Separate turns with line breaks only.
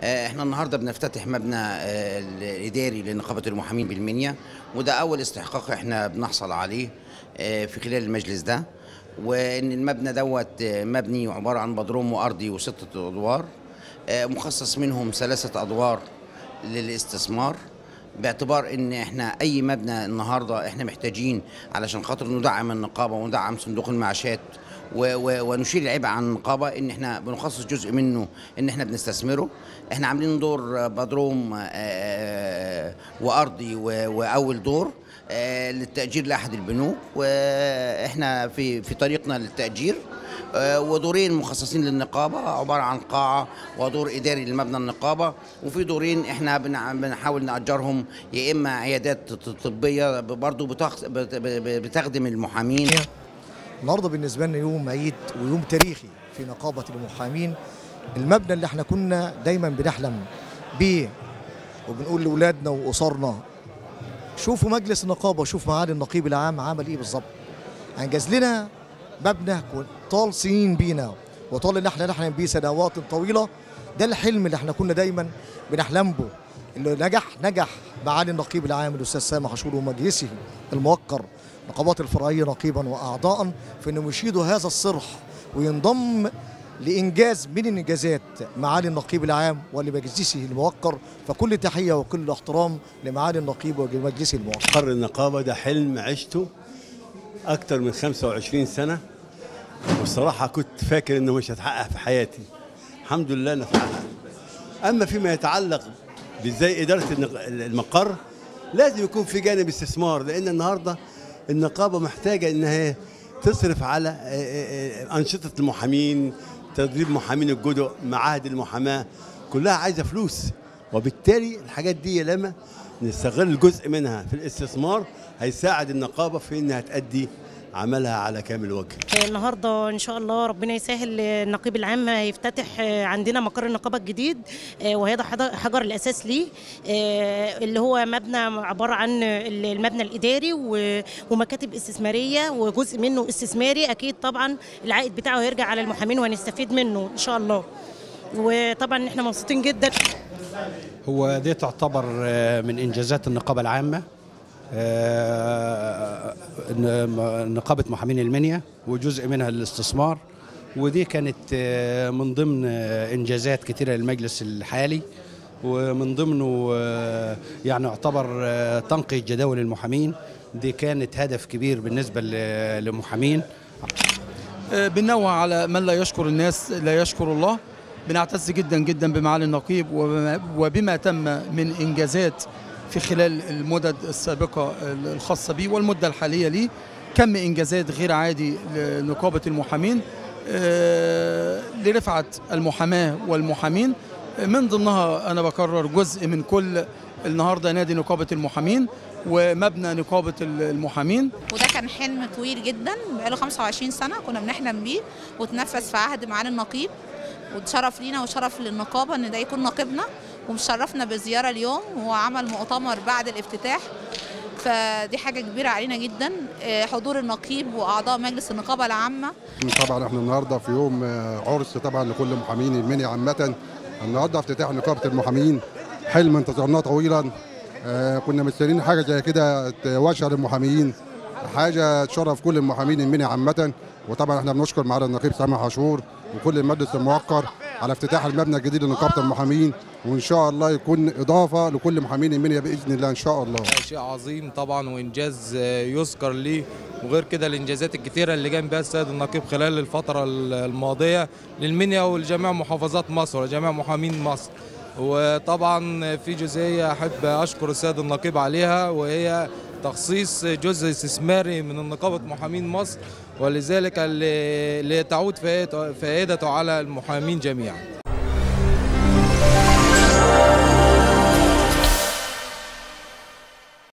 آه، احنا النهارده بنفتتح مبنى آه، الاداري لنقابه المحامين بالمنيا وده اول استحقاق احنا بنحصل عليه آه، في خلال المجلس ده وان المبنى دوت آه، مبني عباره عن بدروم وارضي وستة ادوار آه، مخصص منهم ثلاثه ادوار للاستثمار باعتبار ان احنا اي مبنى النهارده احنا محتاجين علشان خاطر ندعم النقابه وندعم صندوق المعاشات و- و- ونشيل العبء عن النقابه ان احنا بنخصص جزء منه ان احنا بنستثمره احنا عاملين دور بدروم آه، وارضي و- واول دور آه، للتاجير لاحد البنوك واحنا في في طريقنا للتاجير آه، ودورين مخصصين للنقابه عباره عن قاعه ودور اداري لمبنى النقابه وفي دورين احنا بنع- بنحاول ناجرهم يا اما عيادات ط- طبيه برضه بتخ- بت- ب- بتخدم المحامين
النهارده بالنسبه لنا يوم عيد ويوم تاريخي في نقابه المحامين المبنى اللي احنا كنا دايما بنحلم بيه وبنقول لاولادنا واسرنا شوفوا مجلس النقابه شوف معالي النقيب العام عمل ايه بالظبط انجز لنا مبنى كن- طال سنين بينا وطال ان احنا نحلم بيه سنوات طويله ده الحلم اللي احنا كنا دايما بنحلم به اللي نجح نجح معالي النقيب العام الاستاذ سامح عاشور ومجلسه الموقر نقابات الفرعيه نقيبا واعضاء في انهم يشيدوا هذا الصرح وينضم لانجاز من الانجازات معالي النقيب العام ولمجلسه الموقر فكل تحيه وكل احترام لمعالي النقيب ومجلسه الموقر
مقر النقابة ده حلم عشته أكتر من 25 سنة والصراحة كنت فاكر إنه مش هتحقق في حياتي الحمد لله إنه اتحقق أما فيما يتعلق بإزاي إدارة النق- المقر لازم يكون في جانب استثمار لأن النهاردة النقابة محتاجة إنها تصرف على آه، آه، آه، أنشطة المحامين تدريب محامين الجدد معاهد المحاماة كلها عايزة فلوس وبالتالي الحاجات دي لما نستغل جزء منها في الاستثمار هيساعد النقابة في إنها تأدي عملها على كامل وجه
النهارده ان شاء الله ربنا يسهل النقيب العام هيفتتح عندنا مقر النقابه الجديد وهذا حض- حجر الاساس ليه اللي هو مبنى عباره عن المبنى الاداري و- ومكاتب استثماريه وجزء منه استثماري اكيد طبعا العائد بتاعه هيرجع على المحامين وهنستفيد منه ان شاء الله وطبعا احنا مبسوطين جدا
هو دي تعتبر آه، من انجازات النقابه العامه آه، ن- نقابه محامين المنيا وجزء منها الاستثمار ودي كانت آه، من ضمن آه، انجازات كثيره للمجلس الحالي ومن ضمنه آه، يعني يعتبر آه، تنقية جداول المحامين دي كانت هدف كبير بالنسبه ل- للمحامين
بنوع على من لا يشكر الناس لا يشكر الله بنعتز جدا جدا بمعالي النقيب وبما, وبما تم من انجازات في خلال المدد السابقه الخاصه به والمده الحاليه ليه كم انجازات غير عادي لنقابه المحامين آه، لرفعه المحاماه والمحامين من ضمنها انا بكرر جزء من كل النهارده نادي نقابه المحامين ومبنى نقابه المحامين
وده كان حلم طويل جدا بقاله 25 سنه كنا بنحلم بيه وتنفذ في عهد معالي النقيب وشرف لينا وشرف للنقابه ان ده يكون نقيبنا ومشرفنا بزياره اليوم وهو عمل مؤتمر بعد الافتتاح فدي حاجه كبيره علينا جدا آه، حضور النقيب واعضاء مجلس النقابه العامه
طبعا احنا النهارده في يوم آه، عرس طبعا لكل محامين المنيا عامه النهارده افتتاح نقابه المحامين حلم انتظرناه طويلا آه، كنا مستنيين حاجه زي كده تواشى للمحامين حاجه تشرف كل المحامين المنيا عامه وطبعا احنا بنشكر معالي النقيب سامح عاشور وكل المجلس الموقر على افتتاح المبنى الجديد لنقابه المحامين وان شاء الله يكون اضافه لكل محامين المنيا باذن الله ان شاء الله
شيء عظيم طبعا وانجاز آه، يذكر ليه وغير كده الانجازات الكثيره اللي قام بها السيد النقيب خلال الفتره ال- الماضيه للمنيا ولجميع محافظات مصر ولجميع محامين مصر وطبعا في جزئيه احب اشكر السيد النقيب عليها وهي تخصيص جزء استثماري من نقابه محامين مصر ولذلك اللي اللي تعود فائدته فائدته على المحامين جميعا